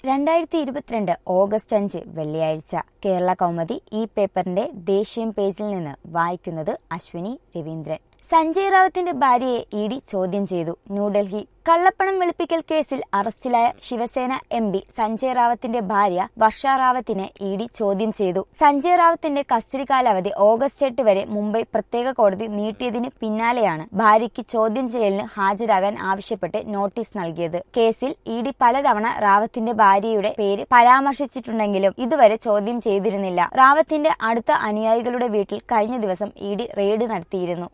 രണ്ടായിരത്തി ഇരുപത്തിരണ്ട് ഓഗസ്റ്റ് അഞ്ച് വെള്ളിയാഴ്ച കേരള കൗമുദി ഈ പേപ്പറിന്റെ ദേശീയം പേജിൽ നിന്ന് വായിക്കുന്നത് അശ്വിനി രവീന്ദ്രൻ സഞ്ജയ് റാവത്തിന്റെ ഭാര്യയെ ഇ ഡി ചോദ്യം ചെയ്തു ന്യൂഡൽഹി കള്ളപ്പണം വെളുപ്പിക്കൽ കേസിൽ അറസ്റ്റിലായ ശിവസേന എം പി സഞ്ജയ് റാവത്തിന്റെ ഭാര്യ വർഷ റാവത്തിനെ ഇ ഡി ചോദ്യം ചെയ്തു സഞ്ജയ് റാവത്തിന്റെ കസ്റ്റഡി കാലാവധി ഓഗസ്റ്റ് എട്ട് വരെ മുംബൈ പ്രത്യേക കോടതി നീട്ടിയതിന് പിന്നാലെയാണ് ഭാര്യയ്ക്ക് ചോദ്യം ചെയ്യലിന് ഹാജരാകാൻ ആവശ്യപ്പെട്ട് നോട്ടീസ് നൽകിയത് കേസിൽ ഇ ഡി പലതവണ റാവത്തിന്റെ ഭാര്യയുടെ പേര് പരാമർശിച്ചിട്ടുണ്ടെങ്കിലും ഇതുവരെ ചോദ്യം ചെയ്തിരുന്നില്ല റാവത്തിന്റെ അടുത്ത അനുയായികളുടെ വീട്ടിൽ കഴിഞ്ഞ ദിവസം ഇ ഡി റെയ്ഡ് നടത്തിയിരുന്നു